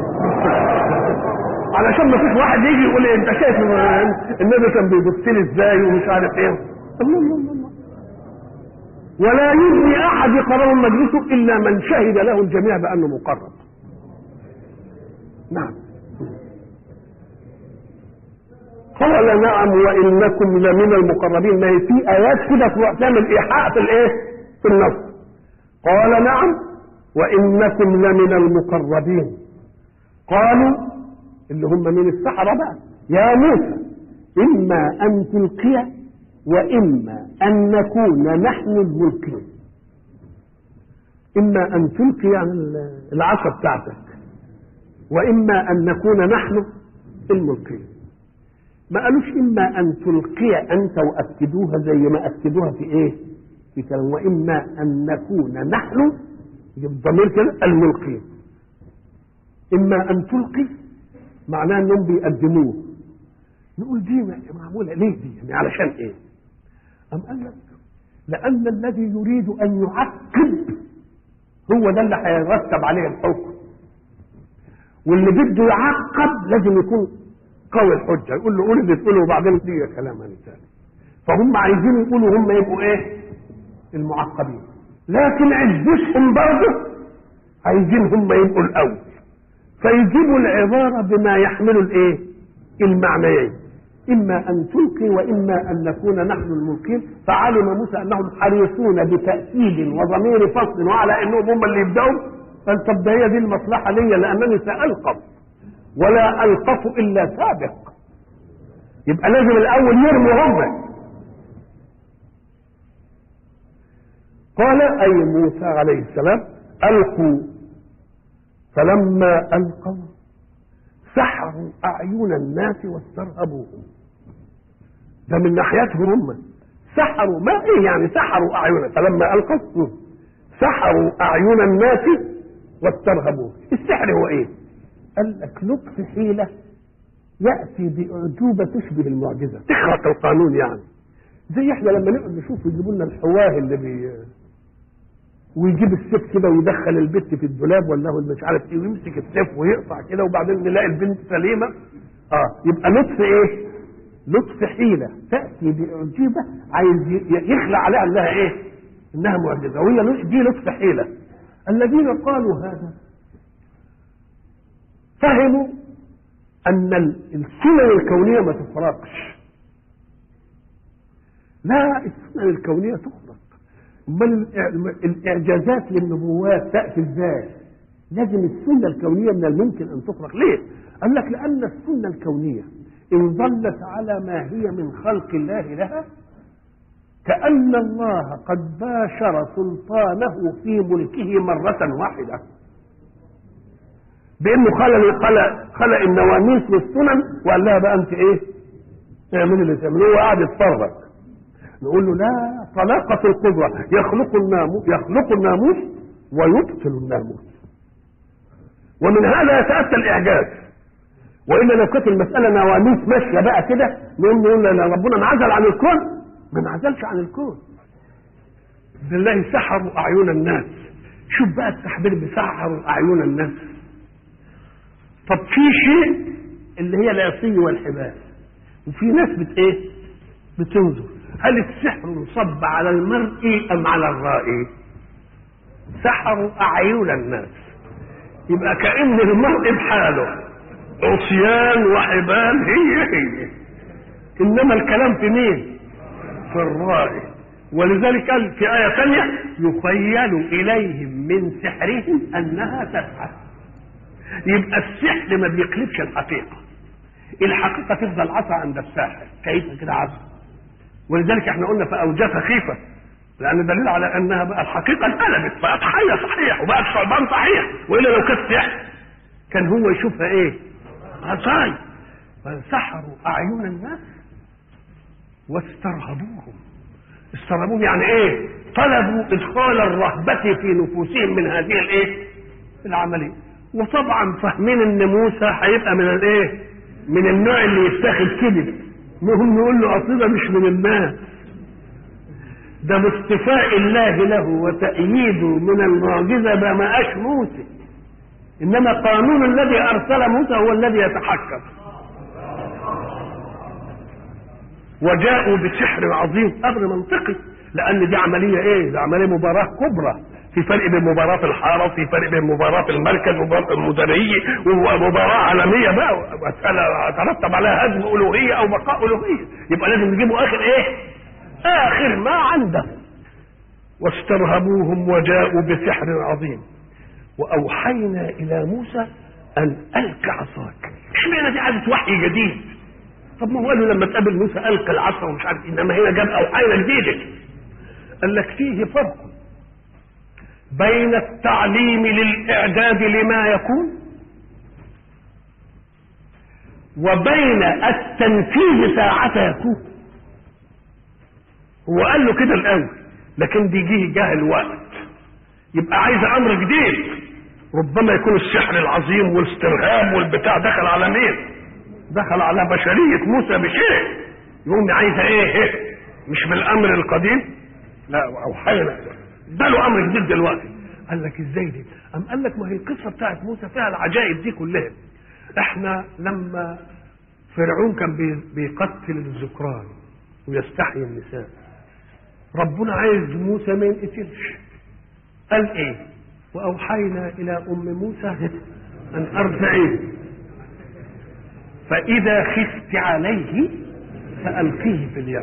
علشان ما فيش واحد يجي يقول لي انت شايف النبي كان بيبص لي ازاي ومش عارف ايه الله الله الله ولا يبني احد يقرر مجلسه الا من شهد له الجميع بانه مقرب نعم قال نعم وانكم لمن المقربين ما هي في ايات كده تعمل ايحاء في الايه في النص قال نعم وانكم لمن المقربين قالوا اللي هم من السحرة بقى يا موسى اما ان تلقي واما ان نكون نحن الملقين اما ان تلقي يعني العصا بتاعتك واما ان نكون نحن الملقين ما قالوش اما ان تلقي انت واكدوها زي ما اكدوها في ايه في كلام واما ان نكون نحن الضمير كده الملقين اما ان تلقي معناه انهم بيقدموه نقول دي معموله ليه دي يعني علشان ايه ام قال لك لان الذي يريد ان يعقب هو ده اللي هيرتب عليه الحكم واللي بده يعقب لازم يكون قوي الحجه يقول له قول اللي تقوله وبعدين دي كلام ثاني فهم عايزين يقولوا هم يبقوا ايه المعقبين لكن عزتهم برضه عايزين هم يبقوا الاول فيجيبوا العباره بما يحمل الايه المعنيين اما ان تلقي واما ان نكون نحن الملقين فعلم موسى انهم حريصون بتاكيد وضمير فصل وعلى انهم هم اللي يبداوا قال طب ده هي دي المصلحه ليا لانني سالقف ولا القف الا سابق يبقى لازم الاول يرموا هم قال اي موسى عليه السلام القوا فلما القوا سحروا اعين الناس واسترهبوهم ده من ناحيتهم هم سحروا ما ايه يعني سحروا اعين فلما القوا سحروا اعين الناس واسترهبوهم السحر هو ايه قال لك لطف حيلة يأتي بأعجوبة تشبه المعجزة تخرق القانون يعني زي احنا لما نقعد نشوف يجيبوا لنا الحواه اللي بي ويجيب السيف كده ويدخل البت في الدولاب ولا هو مش عارف ايه ويمسك السيف ويقطع كده وبعدين نلاقي البنت سليمه اه يبقى لطف ايه؟ لطف حيله تاتي باعجوبه عايز يخلع عليها انها ايه؟ انها معجزه وهي دي لطف حيله الذين قالوا هذا فهموا ان السنن الكونيه ما تفرقش لا السنن الكونيه تخرق امال الاعجازات للنبوات تاتي ازاي لازم السنه الكونيه من الممكن ان تخرق ليه قال لك لان السنه الكونيه ان ظلت على ما هي من خلق الله لها كأن الله قد باشر سلطانه في ملكه مرة واحدة بانه خلق خلق خلق النواميس والسنن وقال لها بقى انت ايه؟ اعملي اللي تعمليه هو قاعد يتفرج نقول له لا طلاقة القدرة يخلق الناموس يخلق الناموس ويبطل الناموس ومن هذا يتأتى الإعجاز وإلا لو كانت المسألة نواميس ماشية بقى كده نقول نقول لا ربنا انعزل عن الكون ما انعزلش عن الكون بالله سحروا أعين الناس شوف بقى التحبير بيسحر اعين الناس طب في شيء اللي هي العصي والحبال وفي ناس بت ايه بتنظر هل السحر صب على المرء ام على الرائي سحروا اعين الناس يبقى كان المرء بحاله عصيان وحبال هي هي انما الكلام في مين في الرائي ولذلك قال في آية ثانية يخيل إليهم من سحرهم أنها تسعى يبقى السحر ما بيقلبش الحقيقة الحقيقة تفضل عصا عند الساحر كيف كده عصا ولذلك احنا قلنا فأوجس خيفة لأن دليل على أنها بقى الحقيقة انقلبت بقت حية صحيح وبقت ثعبان صحيح وإلا لو كانت سحر كان هو يشوفها إيه؟ عصاي فسحروا أعين الناس واسترهبوهم استرهبوهم يعني ايه طلبوا ادخال الرهبة في نفوسهم من هذه الايه العملية وطبعا فاهمين ان موسى هيبقى من الايه من النوع اللي يتاخد كده المهم نقول له اصل ده مش من الناس ده باصطفاء الله له وتأييده من المعجزة ما بقاش موسى انما قانون الذي ارسل موسى هو الذي يتحكم وجاءوا بسحر عظيم امر منطقي لان دي عمليه ايه؟ دي عمليه مباراه كبرى في فرق بين مباراة الحارة وفي فرق بين مباراة المركز ومباراة المدنية ومباراة عالمية بقى مسألة ترتب عليها هدم ألوهية أو بقاء ألوهية يبقى لازم نجيبوا آخر إيه؟ آخر ما عنده واسترهبوهم وجاءوا بسحر عظيم وأوحينا إلى موسى أن ألق عصاك اشمعنى دي عادة وحي جديد طب ما هو قال له لما تقابل موسى القى العصا ومش عارف انما هنا جاب اوحينا جديده قال لك فيه فرق بين التعليم للاعداد لما يكون وبين التنفيذ ساعة يكون هو قال له كده الاول لكن دي جه جه الوقت يبقى عايز امر جديد ربما يكون السحر العظيم والاسترهاب والبتاع دخل على مين دخل على بشرية موسى بشيء يقوم عايزة ايه مش بالامر القديم لا اوحينا ده له امر جديد دلوقتي قال لك ازاي دي ام قال لك ما هي القصة بتاعت موسى فيها العجائب دي كلها احنا لما فرعون كان بيقتل الذكران ويستحيي النساء ربنا عايز موسى ما ينقتلش قال ايه واوحينا الى ام موسى ان ارضعيه فإذا خفت عليه فألقيه في اليم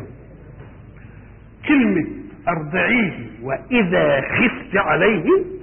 كلمة أرضعيه وإذا خفت عليه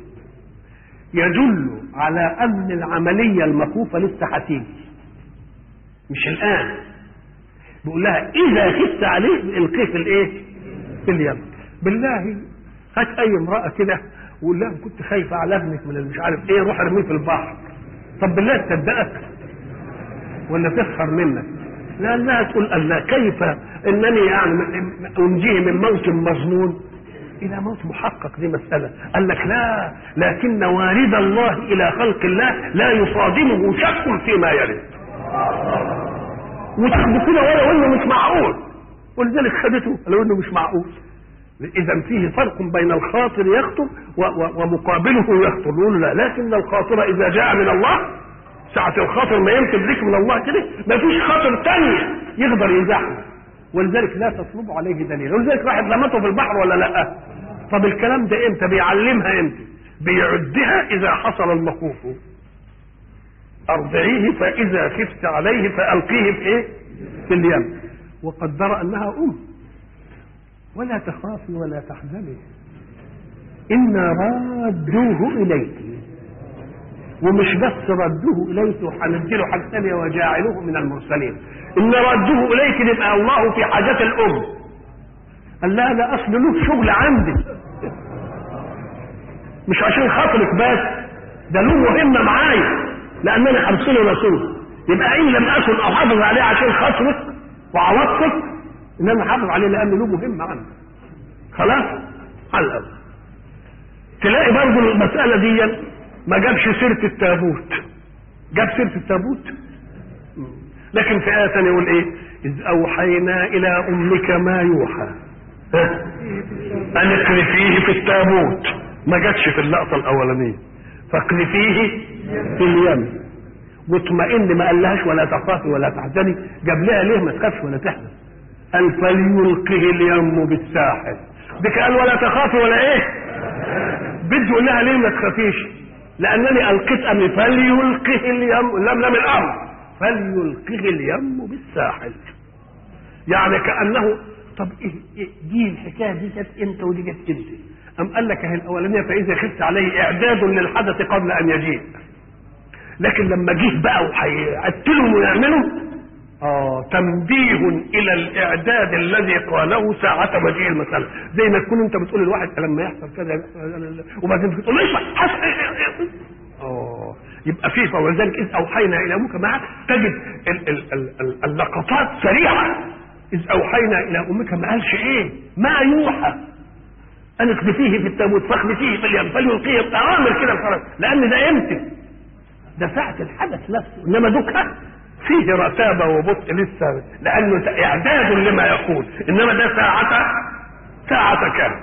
يدل على أن العملية المخوفة لسه هتيجي مش الآن بيقول لها إذا خفت عليه القيه في الإيه؟ في اليم بالله هات أي امرأة كده وقول لها كنت خايفة على ابنك من مش عارف إيه روح ارميه في البحر طب بالله تصدقك ولا تسخر منك لانها تقول الله كيف انني يعني انجيه من موت مظنون الى موت محقق دي مساله قال لك لا لكن وارد الله الى خلق الله لا يصادمه شك فيما يرد وتاخده كده ولا انه مش معقول ولذلك خدته لو انه مش معقول اذا فيه فرق بين الخاطر يخطر ومقابله يخطر نقول لا لكن الخاطر اذا جاء من الله ساعة الخاطر ما يمكن لك من الله كده ما فيش خاطر تانية يقدر يزحه ولذلك لا تطلب عليه دليل ولذلك واحد رمته في البحر ولا لا طب الكلام ده امتى بيعلمها امتى بيعدها اذا حصل المخوف ارضعيه فاذا خفت عليه فالقيه في ايه في اليم وقدر انها ام ولا تخافي ولا تحزني انا رادوه اليك ومش بس ردوه اليك وهنديله حاجه ثانيه وجاعلوه من المرسلين ان ردوه اليك يبقى الله في حاجات الام قال لا لا اصل له شغل عندي مش عشان خاطرك بس ده له مهمه معايا لانني ارسله رسول يبقى ان لم اكن احافظ عليه عشان خاطرك وعوضتك انما احافظ عليه لان له مهمه عندي خلاص على الأول. تلاقي برضه المساله دي ما جابش سيرة التابوت جاب سيرة التابوت لكن في آية ثانية يقول إيه إذ أوحينا إلى أمك ما يوحى أن اقذفيه في التابوت ما جاتش في اللقطه الاولانيه فاقذفيه في اليم واطمئن ما قالهاش ولا تخافي ولا تحزني جاب لها ليه ما تخافش ولا تحزن قال فليلقه اليم بالساحل بك قال ولا تخافي ولا ايه بده يقول لها ليه ما تخافيش لانني القيت امري فليلقه اليم لم لم الامر فليلقه اليم بالساحل يعني كانه طب إيه, إيه دي الحكايه دي جت امتى ودي جت امتى ام قال لك اهي الاولانيه فاذا خفت عليه اعداد للحدث قبل ان يجيء لكن لما جه بقى وهيقتلهم ويعملوا اه تنبيه الى الاعداد الذي قاله ساعة مجيء المسألة زي ما تكون انت بتقول للواحد لما يحصل كذا وبعدين بتقول له اسمع حصل اه يبقى في فولذلك اذ اوحينا الى امك معك تجد ال- ال- ال- ال- اللقطات سريعه اذ اوحينا الى امك ما قالش ايه ما يوحى ان اقذفيه في التابوت فاقذفيه في اليم فليلقيه اوامر كده الفرج لان ده امتى ده ساعة الحدث نفسه انما دكها فيه رتابة وبطء لسه لانه اعداد لما يقول انما ده ساعة ساعة كان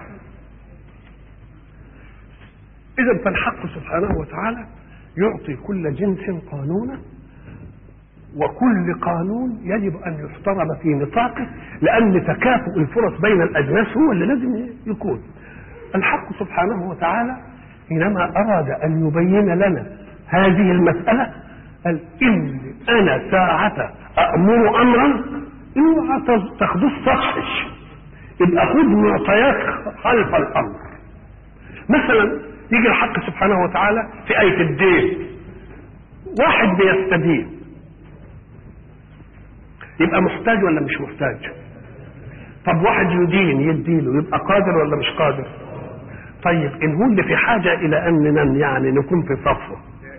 اذا فالحق سبحانه وتعالى يعطي كل جنس قانونا وكل قانون يجب ان يحترم في نطاقه لان تكافؤ الفرص بين الاجناس هو اللي لازم يكون الحق سبحانه وتعالى حينما اراد ان يبين لنا هذه المساله قال ان انا ساعه امر امرا اوعى تاخدوه سطحش يبقى خد معطيات خلف الامر مثلا يجي الحق سبحانه وتعالى في ايه الدين واحد بيستدين يبقى محتاج ولا مش محتاج طب واحد يدين يديله يبقى قادر ولا مش قادر طيب ان هو اللي في حاجة الى اننا يعني نكون في صفه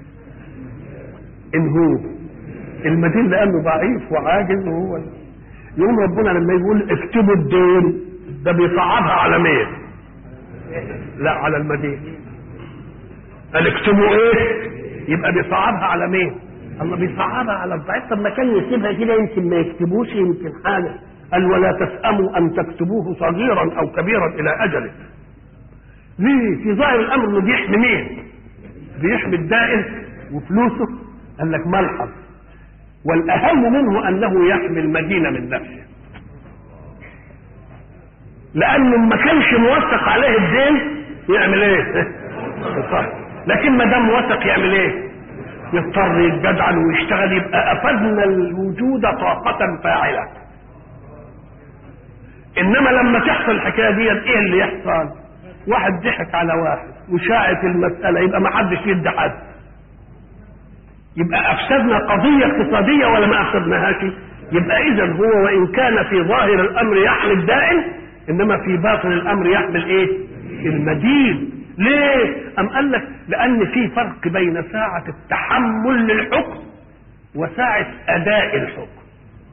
ان هو المدين لانه ضعيف وعاجز وهو يوم ربنا لما يقول اكتبوا الدين ده بيصعبها على مين لا على المدين قال اكتبوا ايه يبقى بيصعبها على مين الله بيصعبها على الضعيف طب ما كان يسيبها كده يمكن ما يكتبوش يمكن حاجه قال ولا تسأموا أن تكتبوه صغيرا أو كبيرا إلى أجله ليه في ظاهر الأمر إنه بيحمي مين بيحمي الدائن وفلوسه قال لك ملحظ والأهم منه أنه يحمي المدينة من نفسه لأنه ما كانش موثق عليه الدين يعمل إيه؟ لكن ما دام موثق يعمل إيه؟ يضطر يتجدعن ويشتغل يبقى أفدنا الوجود طاقة فاعلة انما لما تحصل الحكايه دي ايه اللي يحصل واحد ضحك على واحد وشاعت المساله يبقى ما حدش يدي حد يبقى افسدنا قضيه اقتصاديه ولا ما افسدناهاش يبقى اذا هو وان كان في ظاهر الامر يحمي الدائن انما في باطن الامر يحمل ايه المدين ليه ام قال لك لان في فرق بين ساعه التحمل للحكم وساعه اداء الحكم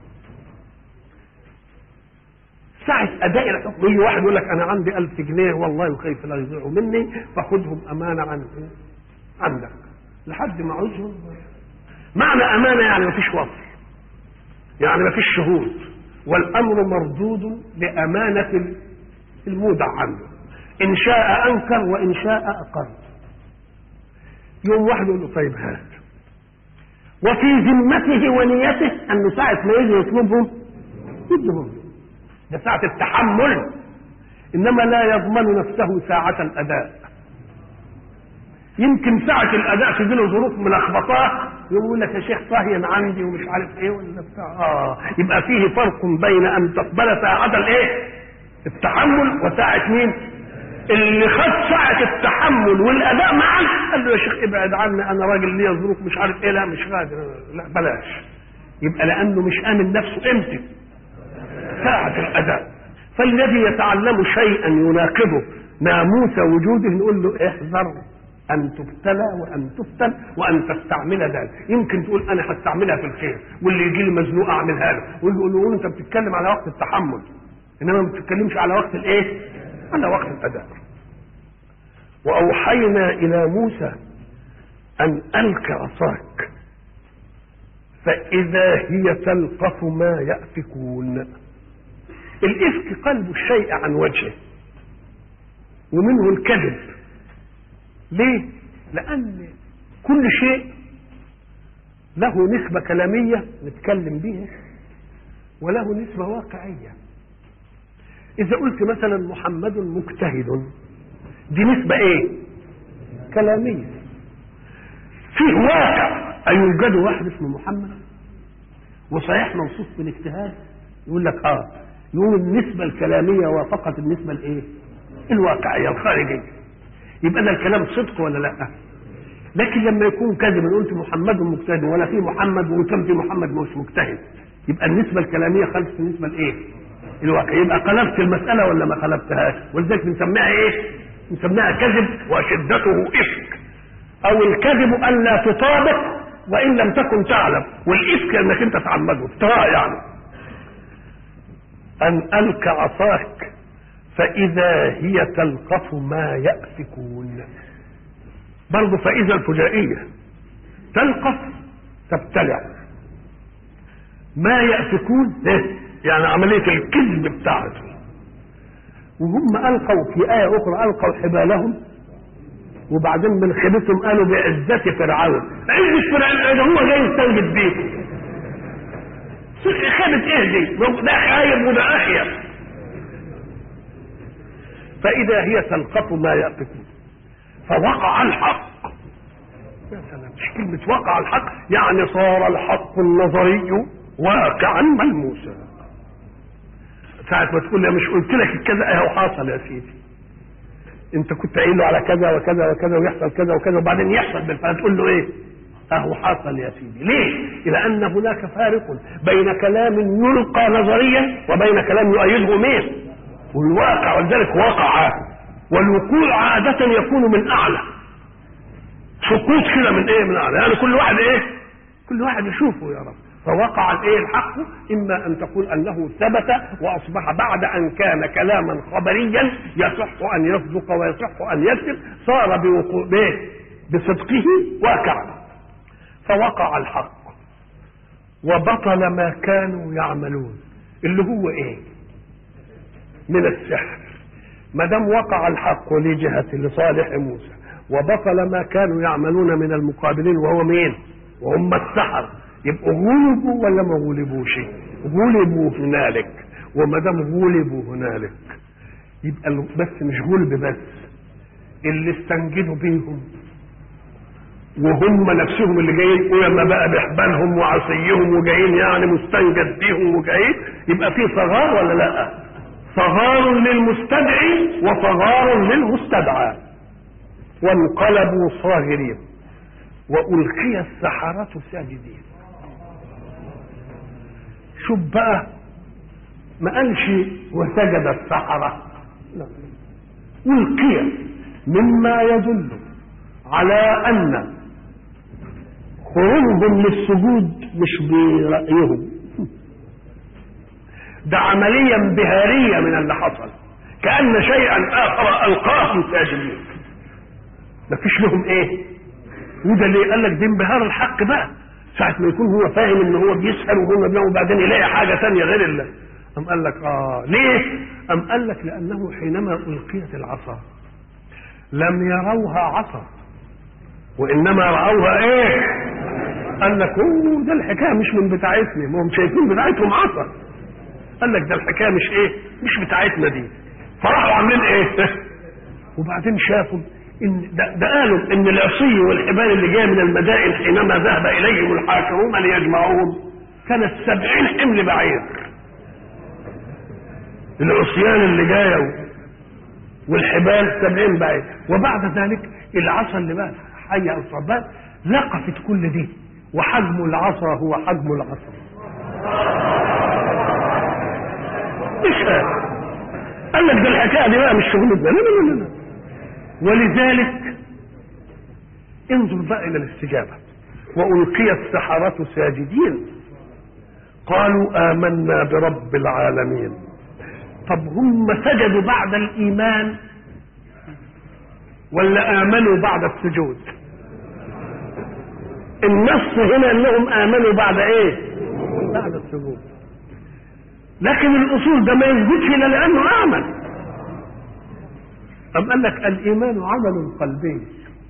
ساعة أداء الحكم يجي واحد يقول لك أنا عندي ألف جنيه والله وخايف لا يضيعوا مني فخذهم أمانة عن عندك لحد ما عاوزهم معنى أمانة يعني ما فيش وصل يعني ما فيش شهود والأمر مردود لأمانة المودع عنه إن شاء أنكر وإن شاء أقر يوم واحد يقول له طيب هات وفي ذمته ونيته أنه ساعة ما يجي يطلبهم يدهم ده ساعة التحمل إنما لا يضمن نفسه ساعة الأداء يمكن ساعة الأداء تجي له ظروف ملخبطاه يقول لك يا شيخ صهين عندي ومش عارف ايه ولا بتاع اه يبقى فيه فرق بين ان تقبل ساعة الايه؟ التحمل وساعة مين؟ اللي خد ساعة التحمل والأداء معا قال له يا شيخ ابعد عني أنا راجل ليا ظروف مش عارف إيه لا مش قادر لا بلاش يبقى لأنه مش آمن نفسه إمتى؟ ساعة الأداء فالذي يتعلم شيئا يناقضه ناموس وجوده نقول له احذر أن تبتلى وأن تفتن وأن تستعمل ذلك يمكن تقول أنا هستعملها في الخير واللي يجي لي مزنوق أعملها له ويقول له أنت بتتكلم على وقت التحمل إنما ما بتتكلمش على وقت الإيه؟ على وقت الأداء وأوحينا إلى موسى أن ألق عصاك فإذا هي تلقف ما يأفكون الإفك قلب الشيء عن وجهه ومنه الكذب ليه لان كل شيء له نسبة كلامية نتكلم بيها وله نسبة واقعية إذا قلت مثلا محمد مجتهد دي نسبة إيه؟ كلامية فيه واقع أيوجد واحد اسمه محمد وصحيح موصوف بالاجتهاد يقول لك اه يقول النسبة الكلامية وافقت النسبة الايه؟ الواقعية الخارجية يبقى ده الكلام صدق ولا لا؟ لكن لما يكون كذب قلت محمد مجتهد ولا في محمد وكم في محمد مش مجتهد يبقى النسبة الكلامية خلف النسبة الايه؟ الواقع يبقى قلبت المسألة ولا ما قلبتهاش ولذلك بنسميها ايه؟ بنسميها كذب وشدته إفك أو الكذب ألا تطابق وإن لم تكن تعلم والإفك أنك أنت تعمده افتراء يعني أن ألك عصاك فإذا هي تلقف ما يأفكون برضه فإذا الفجائية تلقف تبتلع ما يأفكون يعني عملية الكذب بتاعته وهم ألقوا في آية أخرى ألقوا حبالهم وبعدين من خيبتهم قالوا بعزة فرعون عزة فرعون ده هو جاي يستنجد بيه خيبة ايه دي ده خايب وده أخيب فإذا هي تلقف ما يأفكون فوقع الحق يا سلام مش كلمة وقع الحق يعني صار الحق النظري واقعا ملموسا ساعة ما تقول لي مش قلت لك كذا اهو حاصل يا سيدي انت كنت قايل له على كذا وكذا وكذا ويحصل كذا وكذا وبعدين يحصل بالفعل تقول له ايه اهو حصل يا سيدي ليه لان هناك فارق بين كلام يلقى نظريا وبين كلام يؤيده مين والواقع ولذلك وقع والوقوع عادة يكون من اعلى سقوط كده من ايه من اعلى يعني كل واحد ايه كل واحد يشوفه يا رب فوقع الايه الحق اما ان تقول انه ثبت واصبح بعد ان كان كلاما خبريا يصح ان يصدق ويصح ان يكذب صار بوقوع به بصدقه واقعا فوقع الحق وبطل ما كانوا يعملون اللي هو ايه من السحر ما دام وقع الحق لجهة لصالح موسى وبطل ما كانوا يعملون من المقابلين وهو مين وهم السحر يبقوا غلبوا ولا ما غلبوش غلبوا هنالك وما دام غلبوا هنالك يبقى بس مش غلب بس اللي استنجدوا بيهم وهم نفسهم اللي جايين ولما بقى بحبالهم وعصيهم وجايين يعني مستنجد بيهم وجايين يبقى في صغار ولا لا صغار للمستدعي وصغار للمستدعى وانقلبوا صاغرين والقي السحرة ساجدين شوف بقى ما قالش وسجد السحرة لا ألقي مما يدل على أن خروجهم للسجود مش برأيهم ده عملية انبهارية من اللي حصل كأن شيئا آخر ألقاهم ساجدين مفيش لهم ايه وده اللي قال لك ده انبهار الحق بقى ساعة ما يكون هو فاهم ان هو بيسأل وهم بيعملوا وبعدين يلاقي حاجة ثانية غير الله أم قال لك اه ليه؟ أم قال لك لأنه حينما ألقيت العصا لم يروها عصا وإنما رأوها إيه؟ قال لك اوه ده الحكاية مش من بتاعتنا ما هم شايفين بتاعتهم عصا قال لك ده الحكاية مش إيه؟ مش بتاعتنا دي فراحوا عاملين إيه؟ وبعدين شافوا إن ده, ده قالوا ان العصي والحبال اللي جايه من المدائن حينما ذهب اليهم الحاكمون ليجمعوهم كانت سبعين حمل بعير العصيان اللي جايه والحبال سبعين بعير وبعد ذلك العصا اللي بقى حية او صبان لقفت كل دي وحجم العصا هو حجم العصا مش قال لك ده الحكايه دي بقى مش شغلتنا لا لا لا لا ولذلك انظر بقى الى الاستجابه والقي السحره ساجدين قالوا امنا برب العالمين طب هم سجدوا بعد الايمان ولا امنوا بعد السجود النص هنا انهم امنوا بعد ايه بعد السجود لكن الاصول ده ما يثبتش الا لانه امن أم قال لك الإيمان عمل قلبي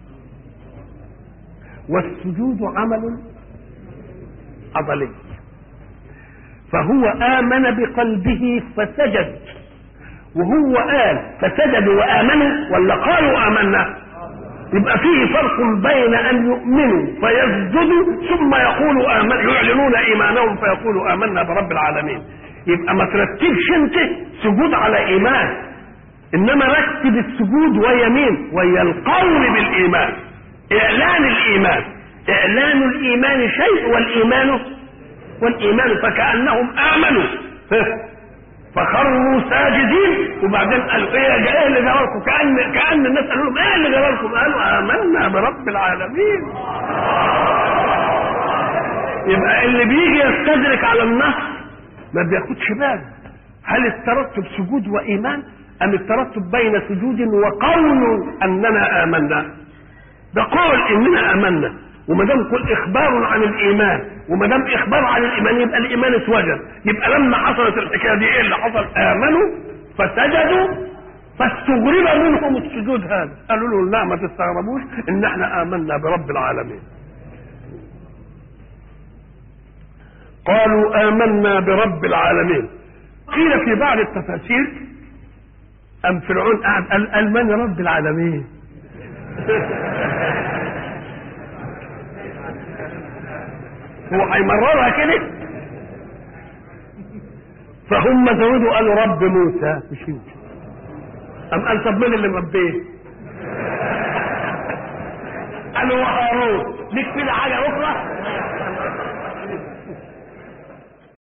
والسجود عمل عضلي فهو آمن بقلبه فسجد وهو قال فسجدوا وآمنوا ولا قالوا آمنا يبقى فيه فرق بين أن يؤمنوا فيسجدوا ثم يقولوا آمن يعلنون إيمانهم فيقولوا آمنا برب العالمين يبقى ما ترتبش أنت سجود على إيمان إنما رتب السجود ويا مين؟ ويا القول بالإيمان إعلان الإيمان إعلان الإيمان شيء والإيمان والإيمان فكأنهم آمنوا فخروا ساجدين وبعدين قالوا ايه ايه اللي جرالكم كأن كأن الناس قالوا لهم ايه اللي جرالكم قالوا آمنا برب العالمين يبقى اللي بيجي يستدرك على النص ما بياخدش باله هل الترتب سجود وإيمان أم الترتب بين سجود وقول أننا آمنا ده قول إننا آمنا وما دام كل اخبار عن الايمان وما دام اخبار عن الايمان يبقى الايمان اتوجد يبقى لما حصلت الحكايه دي ايه اللي حصل امنوا فسجدوا فاستغرب منهم السجود هذا قالوا له لا ما تستغربوش ان احنا امنا برب العالمين قالوا امنا برب العالمين قيل في بعض التفاسير ام فرعون قعد قال قال من رب العالمين هو هيمررها كده فهم زودوا قالوا رب موسى مش انت ام قال طب مين اللي مربيه قالوا وهارون ليك كده حاجه اخرى